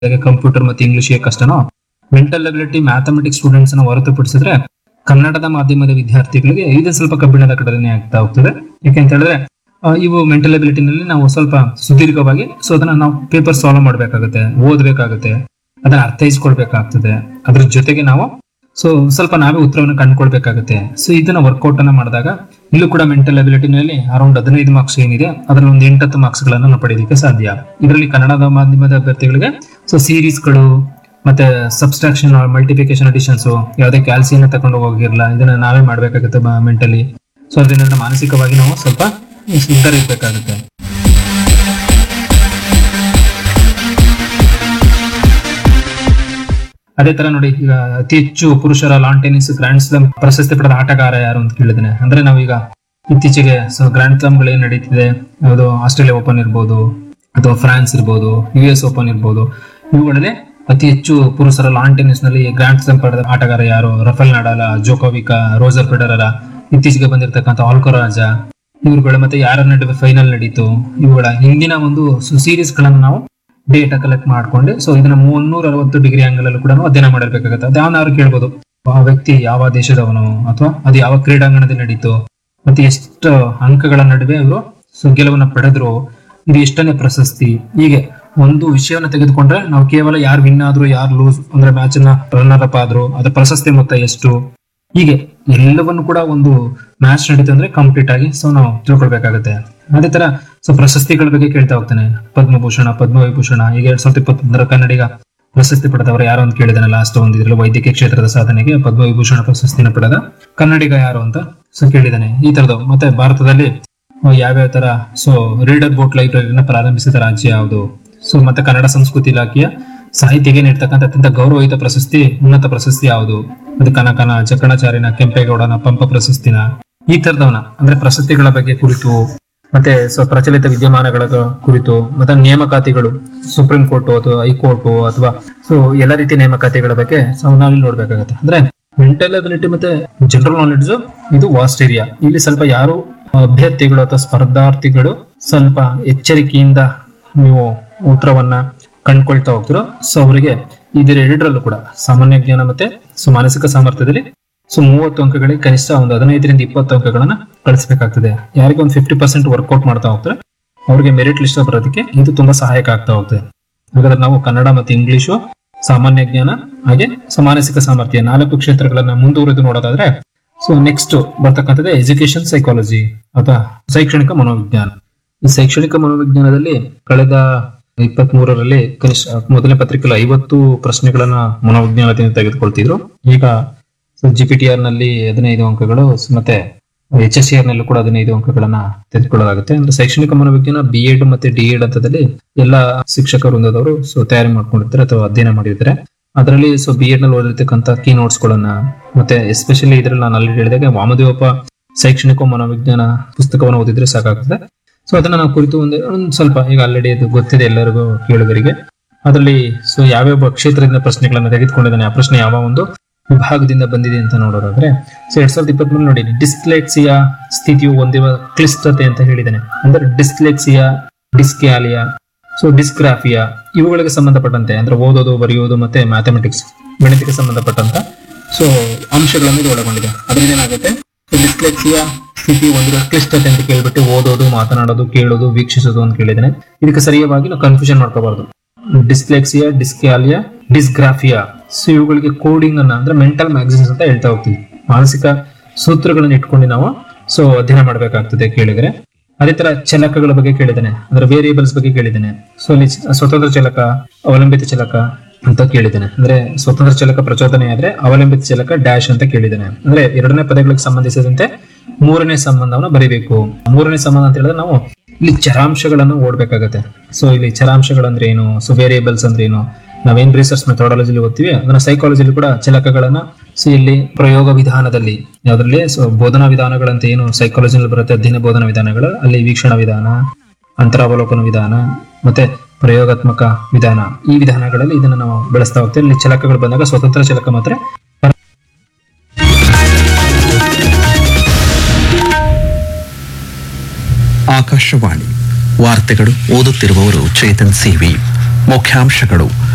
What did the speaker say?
computer ಮತ್ತೆ ಇಂಗ್ಲಿಷ್ಗೆ ಕಷ್ಟನೋ ಮೆಂಟಲ್ ಎಬಿಲಿಟಿ ಮ್ಯಾಥಮೆಟಿಕ್ಸ್ ಸ್ಟೂಡೆಂಟ್ಸ್ ನ ಹೊರತುಪಡಿಸಿದ್ರೆ ಕನ್ನಡದ ಮಾಧ್ಯಮದ ವಿದ್ಯಾರ್ಥಿಗಳಿಗೆ ಇದು ಸ್ವಲ್ಪ ಕಬ್ಬಿಣದ ಕಡಲೆನೇ ಆಗ್ತಾ ಹೋಗ್ತದೆ ಯಾಕೆಂತ ಹೇಳಿದ್ರೆ ಆ, ಇವು ಮೆಂಟಲ್ ಎಬಿಲಿಟಿನಲ್ಲಿ ನಾವು ಸ್ವಲ್ಪ ಸುದೀರ್ಘವಾಗಿ ಸೊ ಅದನ್ನ ನಾವು ಪೇಪರ್ ಸಾಲ್ವ್ ಮಾಡ್ಬೇಕಾಗುತ್ತೆ ಓದ್ಬೇಕಾಗುತ್ತೆ ಅದನ್ನ ಅರ್ಥೈಸ್ಕೊಳ್ಬೇಕಾಗ್ತದೆ ಅದ್ರ ಜೊತೆಗೆ ನಾವು ಸೊ ಸ್ವಲ್ಪ ನಾವೇ ಉತ್ತರವನ್ನು ಕಂಡುಕೊಳ್ಬೇಕಾಗುತ್ತೆ ಸೊ ಇದನ್ನ ವರ್ಕೌಟ್ ಅನ್ನ ಮಾಡಿದಾಗ ಇಲ್ಲೂ ಕೂಡ ಮೆಂಟಲ್ ಅಬಿಲಿಟಿನಲ್ಲಿ ಅರೌಂಡ್ ಹದಿನೈದು ಮಾರ್ಕ್ಸ್ ಏನಿದೆ ಅದರಲ್ಲಿ ಒಂದು ಎಂಟತ್ತು ಮಾರ್ಕ್ಸ್ ಗಳನ್ನ ನಾವು ಪಡೆಯಲಿಕ್ಕೆ ಸಾಧ್ಯ ಇದರಲ್ಲಿ ಕನ್ನಡದ ಮಾಧ್ಯಮದ ಅಭ್ಯರ್ಥಿಗಳಿಗೆ ಸೊ ಸೀರೀಸ್ಗಳು ಮತ್ತೆ ಸಬ್ಸ್ಟ್ರಾಕ್ಷನ್ ಮಲ್ಟಿಫಿಕೇಶನ್ ಅಡಿಷನ್ಸ್ ಯಾವುದೇ ಕ್ಯಾಲ್ಸಿಯನ್ನ ತಗೊಂಡು ಹೋಗಿರಲ್ಲ ಇದನ್ನ ನಾವೇ ಮಾಡ್ಬೇಕಾಗುತ್ತೆ ಮೆಂಟಲಿ ಸೊ ಅದರಿಂದ ಮಾನಸಿಕವಾಗಿ ನಾವು ಸ್ವಲ್ಪ ಸಿದ್ಧರ ಇರ್ಬೇಕಾಗುತ್ತೆ ಅದೇ ತರ ನೋಡಿ ಈಗ ಅತಿ ಹೆಚ್ಚು ಪುರುಷರ ಲಾನ್ ಟೆನಿಸ್ ಗ್ರ್ಯಾಂಡ್ ಸ್ಲಾಮ್ ಪ್ರಶಸ್ತಿ ಪಡೆದ ಆಟಗಾರ ಯಾರು ಅಂತ ಕೇಳಿದ್ದೇನೆ ಅಂದ್ರೆ ನಾವೀಗ ಇತ್ತೀಚೆಗೆ ಸೊ ಗ್ರ್ಯಾಂಡ್ ಸ್ಲಾಮ್ಗಳು ಏನ್ ನಡೀತಿದೆ ಯಾವುದು ಆಸ್ಟ್ರೇಲಿಯಾ ಓಪನ್ ಇರ್ಬೋದು ಅಥವಾ ಫ್ರಾನ್ಸ್ ಇರ್ಬೋದು ಯು ಎಸ್ ಓಪನ್ ಇರ್ಬೋದು ಇವುಗಳಲ್ಲಿ ಅತಿ ಹೆಚ್ಚು ಪುರುಷರ ಲಾನ್ ಟೆನಿಸ್ ನಲ್ಲಿ ಗ್ರ್ಯಾಂಡ್ ಸ್ಲಾಮ್ ಪಡೆದ ಆಟಗಾರ ಯಾರು ರಫೇಲ್ ನಡಾಲ ಜೋಕೋವಿಕ ರೋಜರ್ ಫೆಡರರ ಇತ್ತೀಚೆಗೆ ಬಂದಿರತಕ್ಕಂಥ ಆಲ್ಕೊರಾಜ ಇವುಗಳ ಮತ್ತೆ ಯಾರ ನಡುವೆ ಫೈನಲ್ ನಡೀತು ಇವುಗಳ ಹಿಂದಿನ ಒಂದು ಸೀರೀಸ್ ಗಳನ್ನ ನಾವು ಡೇಟಾ ಕಲೆಕ್ಟ್ ಮಾಡ್ಕೊಂಡು ಸೊ ಇದನ್ನ ಮುನ್ನೂರ ಅರವತ್ತು ಡಿಗ್ರಿ ಆಂಗಲ್ ಅಲ್ಲೂ ಕೂಡ ನಾವು ಅಧ್ಯಯನ ಮಾಡಬೇಕಾಗುತ್ತೆ ಅದ್ಯಾವನಾದ್ರು ಕೇಳ್ಬೋದು ಆ ವ್ಯಕ್ತಿ ಯಾವ ದೇಶದವನು ಅಥವಾ ಅದು ಯಾವ ಕ್ರೀಡಾಂಗಣದಲ್ಲಿ ನಡೀತು ಮತ್ತೆ ಎಷ್ಟು ಅಂಕಗಳ ನಡುವೆ ಅವರು ಸೊ ಗೆಲುವನ್ನ ಪಡೆದ್ರು ಇದು ಎಷ್ಟನೇ ಪ್ರಶಸ್ತಿ ಹೀಗೆ ಒಂದು ವಿಷಯವನ್ನ ತೆಗೆದುಕೊಂಡ್ರೆ ನಾವು ಕೇವಲ ಯಾರು ವಿನ್ ಆದ್ರು ಯಾರು ಲೂಸ್ ಅಂದ್ರೆ ಮ್ಯಾಚ್ ನ ರನ್ನರ್ ಅಪ್ ಆದ್ರು ಅದ್ರ ಪ್ರಶಸ್ತಿ ಮೊತ್ತ ಎಷ್ಟು ಹೀಗೆ ಎಲ್ಲವನ್ನು ಕೂಡ ಒಂದು ಮ್ಯಾಚ್ ನಡೀತು ಅಂದ್ರೆ ಕಂಪ್ಲೀಟ್ ಆಗಿ ಸೊ ನಾವು ತಿಳ್ಕೊಳ್ಬೇಕಾಗುತ್ತೆ ಅದೇ ತರ ಸೊ ಪ್ರಶಸ್ತಿಗಳ ಬಗ್ಗೆ ಕೇಳ್ತಾ ಹೋಗ್ತಾನೆ ಪದ್ಮಭೂಷಣ ಪದ್ಮವಿಭೂಷಣ ಈಗ ಎರಡ್ ಸಾವಿರದ ಇಪ್ಪತ್ತೊಂದರ ಕನ್ನಡಿಗ ಪ್ರಶಸ್ತಿ ಪಡೆದವರು ಯಾರು ಅಂತ ಕೇಳಿದಾನೆ ಲಾಸ್ಟ್ ಒಂದು ಇದ್ರಲ್ಲಿ ವೈದ್ಯಕೀಯ ಕ್ಷೇತ್ರದ ಸಾಧನೆಗೆ ಪದ್ಮವಿಭೂಷಣ ಪ್ರಶಸ್ತಿನ ಪಡೆದ ಕನ್ನಡಿಗ ಯಾರು ಅಂತ ಸೊ ಕೇಳಿದಾನೆ ಈ ತರದ್ದು ಮತ್ತೆ ಭಾರತದಲ್ಲಿ ಯಾವ್ಯಾವ ತರ ಸೊ ರೀಡರ್ ಬೋಟ್ ಲೈಬ್ರರಿನ ಪ್ರಾರಂಭಿಸಿದ ರಾಜ್ಯ ಯಾವುದು ಸೊ ಮತ್ತೆ ಕನ್ನಡ ಸಂಸ್ಕೃತಿ ಇಲಾಖೆಯ ಸಾಹಿತ್ಯಕ್ಕೆ ನೀಡ್ತಕ್ಕಂಥ ಅತ್ಯಂತ ಗೌರವಯುತ ಪ್ರಶಸ್ತಿ ಉನ್ನತ ಪ್ರಶಸ್ತಿ ಯಾವುದು ಅದು ಕನಕನ ಚಕ್ಕಣಚಾರಿನ ಕೆಂಪೇಗೌಡನ ಪಂಪ ಪ್ರಶಸ್ತಿನ ಈ ತರದವನ ಅಂದ್ರೆ ಪ್ರಶಸ್ತಿಗಳ ಬಗ್ಗೆ ಕುರಿತು ಮತ್ತೆ ಸೊ ಪ್ರಚಲಿತ ವಿದ್ಯಮಾನಗಳ ಕುರಿತು ಮತ್ತೆ ನೇಮಕಾತಿಗಳು ಸುಪ್ರೀಂ ಕೋರ್ಟ್ ಅಥವಾ ಹೈಕೋರ್ಟ್ ಅಥವಾ ಸೊ ಎಲ್ಲ ರೀತಿಯ ನೇಮಕಾತಿಗಳ ಬಗ್ಗೆ ಸೊ ನಾವಿಲ್ಲಿ ನೋಡ್ಬೇಕಾಗತ್ತೆ ಅಂದ್ರೆ ಮೆಂಟಲ್ ಅಬಿಲಿಟಿ ಮತ್ತೆ ಜನರಲ್ ನಾಲೆಡ್ಜ್ ಇದು ವಾಸ್ಟ್ ಏರಿಯಾ ಇಲ್ಲಿ ಸ್ವಲ್ಪ ಯಾರು ಅಭ್ಯರ್ಥಿಗಳು ಅಥವಾ ಸ್ಪರ್ಧಾರ್ಥಿಗಳು ಸ್ವಲ್ಪ ಎಚ್ಚರಿಕೆಯಿಂದ ನೀವು ಉತ್ತರವನ್ನ ಕಂಡ್ಕೊಳ್ತಾ ಹೋಗ್ತಿರೋ ಸೊ ಅವರಿಗೆ ಇದರ ಎರಡರಲ್ಲೂ ಕೂಡ ಸಾಮಾನ್ಯ ಜ್ಞಾನ ಮತ್ತೆ ಸೊ ಮಾನಸಿಕ ಸಾಮರ್ಥ್ಯದಲ್ಲಿ ಸೊ ಮೂವತ್ತು ಅಂಕಗಳಿಗೆ ಕನಿಷ್ಠ ಒಂದು ಹದಿನೈದರಿಂದ ಇಪ್ಪತ್ತು ಅಂಕಗಳನ್ನ ಕಳಿಸಬೇಕಾಗ್ತದೆ ಯಾರಿಗೆ ಒಂದು ಫಿಫ್ಟಿ ಪರ್ಸೆಂಟ್ ವರ್ಕೌಟ್ ಮಾಡ್ತಾ ಹೋಗ್ತಾರೆ ಅವ್ರಿಗೆ ಮೆರಿಟ್ ಲಿಸ್ಟ್ ಬರೋದಕ್ಕೆ ಇದು ತುಂಬಾ ಸಹಾಯಕ ಆಗ್ತಾ ಹೋಗ್ತದೆ ಹಾಗಾದ್ರೆ ನಾವು ಕನ್ನಡ ಮತ್ತೆ ಇಂಗ್ಲಿಷು ಸಾಮಾನ್ಯ ಜ್ಞಾನ ಹಾಗೆ ಸೊ ಮಾನಸಿಕ ಸಾಮರ್ಥ್ಯ ನಾಲ್ಕು ಕ್ಷೇತ್ರಗಳನ್ನ ಮುಂದುವರೆದು ನೋಡೋದಾದ್ರೆ ಸೊ ನೆಕ್ಸ್ಟ್ ಬರ್ತಕ್ಕಂಥದ್ದು ಎಜುಕೇಶನ್ ಸೈಕಾಲಜಿ ಅಥವಾ ಶೈಕ್ಷಣಿಕ ಮನೋವಿಜ್ಞಾನ ಈ ಶೈಕ್ಷಣಿಕ ಮನೋವಿಜ್ಞಾನದಲ್ಲಿ ಕಳೆದ ಇಪ್ಪತ್ತ್ ಮೂರರಲ್ಲಿ ಕನಿಷ್ಠ ಮೊದಲನೇ ಪತ್ರಿಕೆಯಲ್ಲಿ ಐವತ್ತು ಪ್ರಶ್ನೆಗಳನ್ನ ಮನೋವಿಜ್ಞಾನದಿಂದ ತೆಗೆದುಕೊಳ್ತಿದ್ರು ಈಗ ಜಿ ಪಿ ಟಿ ಆರ್ ನಲ್ಲಿ ಹದಿನೈದು ಅಂಕಗಳು ಮತ್ತೆ ಎಚ್ ಎಸ್ ಸಿ ಆರ್ ನಲ್ಲೂ ಕೂಡ ಹದಿನೈದು ಅಂಕಗಳನ್ನ ತೆಗೆದುಕೊಳ್ಳಲಾಗುತ್ತೆ ಅಂದ್ರೆ ಶೈಕ್ಷಣಿಕ ಮನೋವಿಜ್ಞಾನ ಬಿ ಎಡ್ ಮತ್ತೆ ಡಿ ಎಡ್ ಹಂತದಲ್ಲಿ ಎಲ್ಲ ಶಿಕ್ಷಕ ವೃಂದದವರು ಸೊ ತಯಾರಿ ಮಾಡ್ಕೊಂಡಿರ್ತಾರೆ ಅಥವಾ ಅಧ್ಯಯನ ಮಾಡಿರ್ತಾರೆ ಅದರಲ್ಲಿ ಸೊ ಬಿ ಎಡ್ ನಲ್ಲಿ ಓದಿರ್ತಕ್ಕಂಥ ಕೀ ನೋಟ್ಸ್ ಗಳನ್ನ ಮತ್ತೆ ಎಸ್ಪೆಷಲಿ ಇದ್ರಲ್ಲಿ ನಾನು ಅಲ್ಲಿ ಹೇಳಿದಾಗ ವಾಮದೇವಪ್ಪ ಶೈಕ್ಷಣಿಕ ಮನೋವಿಜ್ಞಾನ ಪುಸ್ತಕವನ್ನು ಓದಿದ್ರೆ ಸಾಕಾಗ್ತದೆ ಸೊ ಅದನ್ನ ನಾವು ಕುರಿತು ಒಂದು ಒಂದು ಸ್ವಲ್ಪ ಈಗ ಆಲ್ರೆಡಿ ಅದು ಗೊತ್ತಿದೆ ಎಲ್ಲರಿಗೂ ಕೇಳುಗರಿಗೆ ಅದರಲ್ಲಿ ಸೊ ಯಾವ್ಯಾವ ಕ್ಷೇತ್ರದಿಂದ ಪ್ರಶ್ನೆಗಳನ್ನ ತೆಗೆದುಕೊಂಡಿದ್ದಾನೆ ಆ ಪ್ರಶ್ನೆ ಯಾವ ಒಂದು ವಿಭಾಗದಿಂದ ಬಂದಿದೆ ಅಂತ ನೋಡೋದಾದ್ರೆ ಸೊ ಎರಡ್ ಸಾವಿರದ ಇಪ್ಪತ್ತ್ ನೋಡಿ ಡಿಸ್ಲೆಕ್ಸಿಯಾ ಸ್ಥಿತಿಯು ಹೊಂದಿರುವ ಕ್ಲಿಷ್ಟತೆ ಅಂತ ಹೇಳಿದ್ದಾನೆ ಅಂದ್ರೆ ಡಿಸ್ಲೆಕ್ಸಿಯಾ ಡಿಸ್ಕ್ಯಾಲಿಯಾ ಸೊ ಡಿಸ್ಗ್ರಾಫಿಯಾ ಇವುಗಳಿಗೆ ಸಂಬಂಧಪಟ್ಟಂತೆ ಅಂದ್ರೆ ಓದೋದು ಬರೆಯೋದು ಮತ್ತೆ ಮ್ಯಾಥಮೆಟಿಕ್ಸ್ ಗಣಿತಕ್ಕೆ ಸಂಬಂಧಪಟ್ಟಂತ ಸೊ ಅಂಶಗಳನ್ನು ಇದು ಒಳಗೊಂಡಿದೆ ಅದರಿಂದ ಏನಾಗುತ್ತೆ ಡಿಸ್ಲೆಕ್ಸಿಯಾ ಸ್ಥಿತಿ ಹೊಂದಿರುವ ಕ್ಲಿಷ್ಟತೆ ಅಂತ ಕೇಳ್ಬಿಟ್ಟು ಓದೋದು ಮಾತನಾಡೋದು ಕೇಳೋದು ವೀಕ್ಷಿಸೋದು ಅಂತ ಕೇಳಿದ್ದೇನೆ ಇದಕ್ಕೆ ಸರಿಯಾಗಿ ನಾವು ಕನ್ಫ್ಯೂಷನ್ ಮಾಡ್ಕೋಬಾರ್ದು ಡಿಸ್ಲೆಕ್ಸಿಯಾ ಡಿಸ್ಕ್ಯಾಲಿಯಾ ಡಿಸ್ಗ್ರಾಫಿಯಾ ಸೊ ಇವುಗಳಿಗೆ ಕೋಡಿಂಗ್ ಅನ್ನ ಅಂದ್ರೆ ಮೆಂಟಲ್ ಮ್ಯಾಗಝಿನ್ಸ್ ಅಂತ ಹೇಳ್ತಾ ಹೋಗ್ತೀವಿ ಮಾನಸಿಕ ಸೂತ್ರಗಳನ್ನ ಇಟ್ಕೊಂಡು ನಾವು ಸೊ ಅಧ್ಯಯನ ಮಾಡಬೇಕಾಗ್ತದೆ ಕೇಳಿದ್ರೆ ಅದೇ ತರ ಚಲಕಗಳ ಬಗ್ಗೆ ಕೇಳಿದ್ದೇನೆ ಅಂದ್ರೆ ವೇರಿಯೇಬಲ್ಸ್ ಬಗ್ಗೆ ಕೇಳಿದ್ದೇನೆ ಸೊ ಅಲ್ಲಿ ಸ್ವತಂತ್ರ ಚಲಕ ಅವಲಂಬಿತ ಚಲಕ ಅಂತ ಕೇಳಿದ್ದೇನೆ ಅಂದ್ರೆ ಸ್ವತಂತ್ರ ಚಲಕ ಪ್ರಚೋದನೆ ಆದ್ರೆ ಅವಲಂಬಿತ ಚಲಕ ಡ್ಯಾಶ್ ಅಂತ ಕೇಳಿದ್ದೇನೆ ಅಂದ್ರೆ ಎರಡನೇ ಪದಗಳಿಗೆ ಸಂಬಂಧಿಸಿದಂತೆ ಮೂರನೇ ಸಂಬಂಧವನ್ನು ಬರೀಬೇಕು ಮೂರನೇ ಸಂಬಂಧ ಅಂತ ಹೇಳಿದ್ರೆ ನಾವು ಇಲ್ಲಿ ಚರಾಂಶಗಳನ್ನು ಓಡ್ಬೇಕಾಗತ್ತೆ ಸೊ ಇಲ್ಲಿ ಚರಾಂಶಗಳಂದ್ರೆ ಏನು ಸೊ ವೇರಿಯೇಬಲ್ಸ್ ಅಂದ್ರೆ ಏನು ನಾವೇನ್ ರಿಸರ್ಚ್ ಮೆಥಾಡಾಲಜಿಲಿ ಓದ್ತೀವಿ ಅದನ್ನ ಸೈಕಾಲಜಿಲಿ ಕೂಡ ಚಲಕಗಳನ್ನ ಸೊ ಇಲ್ಲಿ ಪ್ರಯೋಗ ವಿಧಾನದಲ್ಲಿ ಯಾವ್ದ್ರಲ್ಲಿ ಸೊ ಬೋಧನಾ ವಿಧಾನಗಳಂತ ಏನು ಸೈಕಾಲಜಿನಲ್ಲಿ ಬರುತ್ತೆ ಅಧ್ಯಯನ ಬೋಧನಾ ವಿಧಾನಗಳು ಅಲ್ಲಿ ವೀಕ್ಷಣ ವಿಧಾನ ಅಂತರಾವಲೋಕನ ವಿಧಾನ ಮತ್ತೆ ಪ್ರಯೋಗಾತ್ಮಕ ವಿಧಾನ ಈ ವಿಧಾನಗಳಲ್ಲಿ ಇದನ್ನ ನಾವು ಬೆಳೆಸ್ತಾ ಹೋಗ್ತೇವೆ ಇಲ್ಲಿ ಚಲಕಗಳು ಬಂದಾಗ ಸ್ವತಂತ್ರ ಚಲಕ ಮಾತ್ರ ಆಕಾಶವಾಣಿ ವಾರ್ತೆಗಳು ಓದುತ್ತಿರುವವರು ಚೇತನ್ ಸಿವಿ ಮುಖ್ಯಾಂಶಗಳು